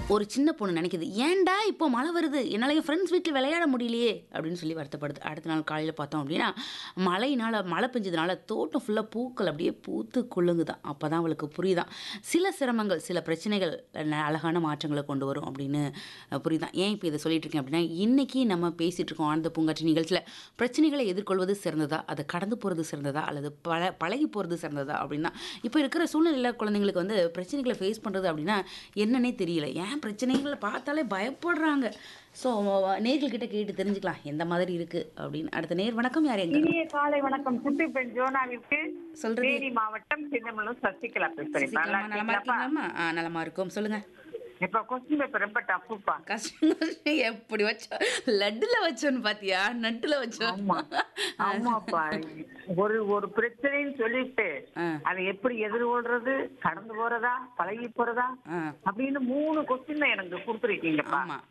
ஒரு சின்ன பொண்ணு நினைக்குது ஏன்டா இப்போ மழை வருது என்னால் என் ஃப்ரெண்ட்ஸ் வீட்டில் விளையாட முடியலையே அப்படின்னு சொல்லி வருத்தப்படுது அடுத்த நாள் காலையில் பார்த்தோம் அப்படின்னா மழையினால் மழை பெஞ்சதுனால தோட்டம் ஃபுல்லாக பூக்கள் அப்படியே பூத்து குலுங்குதான் அப்போ தான் அவளுக்கு புரியுதான் சில சிரமங்கள் சில பிரச்சனைகள் ந- அழகான மாற்றங்களை கொண்டு வரும் அப்படின்னு அஹ், புரியுதான் ஏன் இப்போ இதை சொல்லிட்டு இருக்கேன் அப்படின்னா இன்னைக்கு நம்ம பேசிட்டு இருக்கோம் ஆனந்த பூங்காற்றி நிகழ்ச்சியில் பிரச்சனைகளை எதிர்கொள்வது சிறந்ததா அதை கடந்து போகிறது சிறந்ததா அல்லது பழ பழகி போகிறது சிறந்ததா அப்படின்னா இப்போ இருக்கிற சூழ்நிலையில் குழந்தைங்களுக்கு வந்து பிரச்சனைகளை ஃபேஸ் பண்ணுறது அப்படின்னா என்னன்னே தெரியல ஏன் பிரச்சனைகளை பார்த்தாலே பயப்படுறாங்க ஸோ நேர்கள்கிட்ட கேட்டு தெரிஞ்சுக்கலாம் எந்த மாதிரி இருக்குது அப்படின்னு அடுத்த நேர் வணக்கம் யார் எங்க இனிய காலை வணக்கம் குட்டி பெண் ஜோனாவிற்கு சொல்றது தேனி மாவட்டம் சின்னமலூர் சசிகலா பேசுறேன் நல்லா சசிகலாமா, நலமா இருக்கீங்களாப்பா? இருக்கீங்களாம்மா ஆ நலமா இருக்கும் சொல்லுங்க இப்ப கொஸ்டின் பேப்பர் ரொம்ப டஃப்புப்பா கஷ்டம் எப்படி வச்சோம் லட்டுல வச்சோன்னு பாத்தியா நட்டுல வச்சோம் ஆமா ஆமாப்பா ஒரு ஒரு பிரச்சனைன்னு சொல்லிட்டு ஆ. அதை எப்படி எதிர்கொள்றது கடந்து போறதா பழகி போறதா ஆ அப்படின்னு மூணு கொஸ்டின் எனக்கு கொடுத்துருக்கீங்கப்பா ஆமா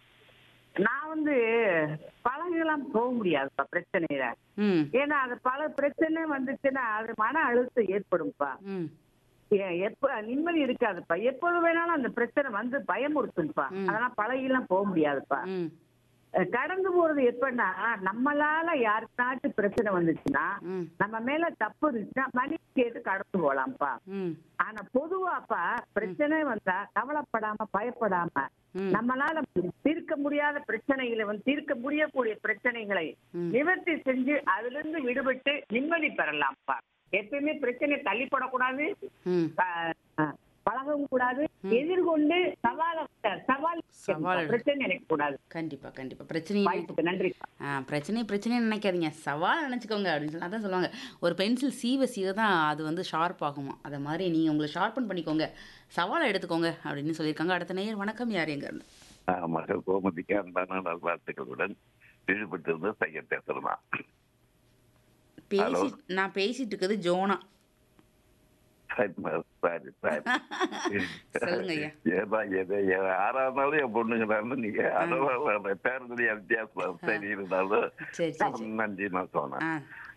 நான் வந்து பழகலாம் போக முடியாதுப்பா பிரச்சனையில ம் ஏன்னா அது பல பிரச்சனை வந்துச்சுன்னா அது மன அழுத்தம் ஏற்படும்ப்பா ம் ஏன் எப்ப நிம்மதி இருக்காதுப்பா எப்போது வேணாலும் அந்த பிரச்சனை வந்து பயமுறுத்தும்ப்பா ம். அதெல்லாம் பழகிலாம் போக முடியாதுப்பா ம் அஹ் கடந்து போறது எப்பன்னா நம்மளால யாருக்காச்சும் பிரச்சனை வந்துச்சுன்னா ம் நம்ம மேல தப்பு இருந்துச்சுன்னா மணி கேட்டு கடந்து போலாம்ப்பா ம் ஆனா பொதுவாப்பா பிரச்சனை வந்தா கவலைப்படாம பயப்படாம ம். நம்மளால தீர்க்க முடியாத பிரச்சனைகளை வந்து தீர்க்க முடியக்கூடிய பிரச்சனைகளை ம். நிவர்த்தி செஞ்சு அதுல இருந்து விடுபட்டு நிம்மதி பெறலாம்ப்பா எப்பயுமே பிரச்சனை தள்ளிப்படக்கூடாது ம் ப- அஹ் பழகவும் கூடாது எதிர்கொண்டு சவால சவால் சவால் எடு- பிரச்சனை நினைக்க கூடாது கண்டிப்பா கண்டிப்பா பிரச்சனையை வாய்ப்புக்கு நன்றி ஆ பிரச்சனை பிரச்சனையை நினைக்காதீங்க சவால் நினச்சிக்கோங்க அப்படின்னு சொல்லி அதான் சொல்லுவாங்க ஒரு பென்சில் சீவ சீவ தான் அது வந்து ஷார்ப் ஆகுமா அதை மாதிரி நீங்கள் உங்களை ஷார்ப்பன் பண்ணிக்கோங்க சவாலை எடுத்துக்கோங்க அப்படின்னு சொல்லியிருக்காங்க அடுத்த நேயர் வணக்கம் யார் எங்க இருந்து ஆஹ் மகள் கோமதிக்கு அன்பான நல்வாழ்த்துக்களுடன் ஈடுபட்டிருந்த சையன் பேசுறேன் பேசி நான் பேசிட்டு இருக்குது ஜோனா சாரி சாரி சாரி சொல்லுங்க ஐயா ஏதா எதை ஆறாவது நாளும் என் பொண்ணுங்கிறாங்க நீங்க அதனால பேருடைய வித்தியாசம் சரி இருந்தாலும் சரி சரி சரி நன்றி நான் சொன்னேன் ஆ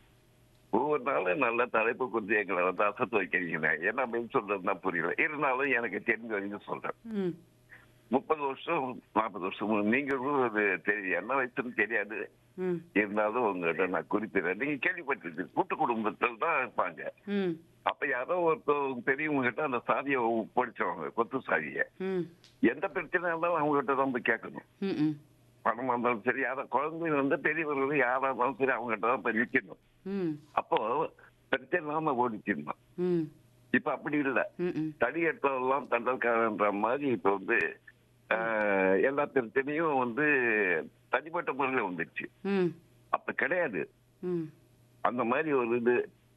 ஒவ்வொரு நாளும் நல்ல தலைப்பு குறித்து எங்களை வந்து அசத்து வைக்கிறீங்க என்ன அப்படின்னு சொல்றதுன்னா புரியல இருந்தாலும் எனக்கு தெரிஞ்ச வரைக்கும் சொல்றேன் ம் முப்பது வருஷம் நாற்பது வருஷம் நீங்களும் அது தெரியும் என்ன வயசுன்னு தெரியாது ம் இருந்தாலும் உங்ககிட்ட நான் குறிப்பிடுறேன் நீங்க கேள்விப்பட்டிருக்கு கூட்டு குடும்பத்தில் தான் இருப்பாங்க ம் அப்ப யாரோ ஒருத்தர் பெரியவங்க கிட்ட அந்த சாதியை ஒப்படைச்சவங்க கொத்து சாதியை ம் எந்த பிரச்சனை இருந்தாலும் அவங்க கிட்ட தான் போய் கேட்கணும் ம் ம் பணமா இருந்தாலும் சரி யாரா குழந்தைங்க வந்து பெரியவர்கள் யாரா இருந்தாலும் சரி அவங்க கிட்ட தான் போய் நிக்கணும் ம் அப்போ பிரச்சனை இல்லாம ஓடிச்சிருந்தோம் ம் இப்ப அப்படி இல்ல ம் ம் தடி எடுத்ததெல்லாம் தண்டல்காரன்ற மாதிரி இப்ப வந்து ஆஹ், எல்லா பிரச்சனையும் வந்து தனிப்பட்ட முறையில் வந்துருச்சு ம் அப்ப கிடையாது ம் அந்த மாதிரி ஒரு இது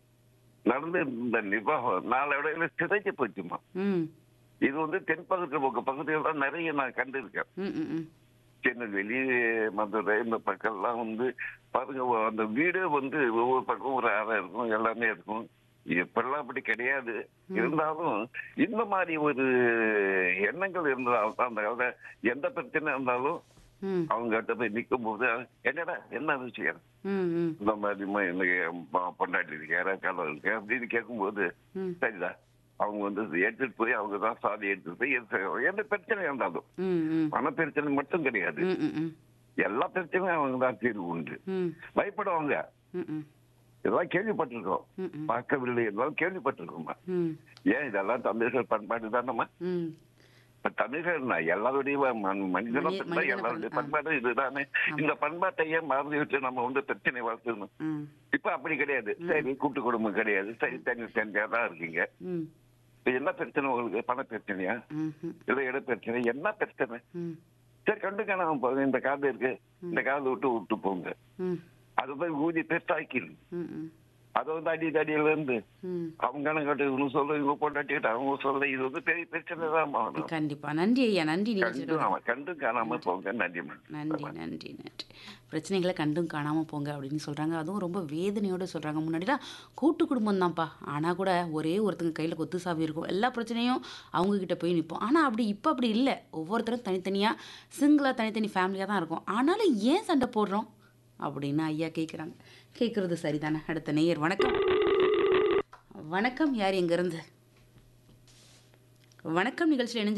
நடந்து இந்த நிர்வாகம் நாளடைவில் சிதைச்சு போச்சுமா ம் இது வந்து தென்பகுதி பக்க பகுதியில் தான் நிறைய நான் கண்டிருக்கேன் ம் ம் ம் திருநெல்வேலி மதுரை இந்த பக்கம்லாம் வந்து பாருங்க ஒ- அந்த வீடு வந்து ஒவ்வொரு பக்கம் ஒரு அறை இருக்கும் எல்லாமே இருக்கும் இப்பெல்லாம் அப்படி கிடையாது இருந்தாலும் இந்த மாதிரி ஒரு எண்ணங்கள் இருந்தால் தான் அந்த காலத்துல எந்த பிரச்சனை இருந்தாலும் ம் அவங்க கிட்ட போய் நிற்கும் போது என்னடா என்ன விஷயம் ம் ம் இந்த மாதிரிமா எனக்கு ப- பொண்டாட்டி இருக்காரா கதை இருக்கு அப்படின்னு கேட்கும்போது ம் சரிதா அவங்க வந்து எடுத்துட்டு போய் அவங்க தான் சாதி எடுத்துட்டு போய் எடுத்து- எந்த பிரச்சனை இருந்தாலும் ம் ம் பண பிரச்சனை மட்டும் கிடையாது ம் ம் ம் எல்லா பிரச்சனையும் அவங்க தான் தீர்வு உண்டு ம் பயப்படுவாங்க ம் ம் இதெல்லாம் கேள்விப்பட்டிருக்கோம் ம் ம் பார்க்கவில்லை எல்லாம் கேள்விப்பட்டிருக்கோம்மா ம் ஏன் இதெல்லாம் தமிழர்கள் பண்பாடு தானம்மா ம் இப்ப தமிழர்கள் நான் எல்லாருடைய மனிதனம் மனித- மனிதன எல்லாருடைய பண்பு, ஆ. பண்பாடு இதுதானே இந்த பண்பாட்டை ஏன் மறந்து விட்டு நம்ம வந்து பிரச்சனை வளர்த்துக்கணும் ம் இப்ப அப்படி கிடையாது சரி கூட்டு குடும்பம் கிடையாது சரி தனி தனியா தான் இருக்கீங்க ம் இப்ப என்ன பிரச்சனை உங்களுக்கு பண பிரச்சனையா ம் ம் இல்ல இட பிரச்சனை என்ன பிரச்சனை ம் சரி கண்டு காணாம போகுது இந்த காது இருக்கு இந்த காது விட்டு விட்டு போங்க ம் அது போய் ஊதி பெருசாக்கிடு ம் ம் அதை வந்து அடி தடியில இருந்து ம் அவங்க கணக்கிட்ட இவனு சொல்ல இவங்க பொண்டாட்டிக்கிட்ட அவங்க சொல்ல இது வந்து பெரிய பிரச்சனை தான் ஆகணும் கண்டிப்பா நன்றி ஐயா நன்றி கண்டு நிகழ்ச்சியில் ஆமா கண்டு காணாம போங்க நன்றி நன்றி நன்றி நன்றி பிரச்சனைகளை கண்டும் காணாமல் போங்க அப்படின்னு சொல்கிறாங்க அதுவும் ரொம்ப வேதனையோடு சொல்கிறாங்க முன்னாடிலாம் கூட்டு குடும்பம் தான்ப்பா ஆனால் கூட ஒரே ஒருத்தங்க கையில் கொத்து சாவி இருக்கும் எல்லா பிரச்சனையும் அவங்கக்கிட்ட போய் நிற்போம் ஆனால் அப்படி இப்போ அப்படி இல்லை ஒவ்வொருத்தரும் தனித்தனியாக சிங்கிளாக தனித்தனி ஃபேமிலியாக தான் இருக்கும் ஆனாலும் ஏன் சண்டை போடுறோம் அப்படின்னு ஐயா கேட்குறாங்க கேட்குறது சரிதானே அடுத்த நேயர் வணக்கம் வணக்கம் யார் எங்கேருந்து வணக்கம் நிகழ்ச்சியில் இணைஞ்சு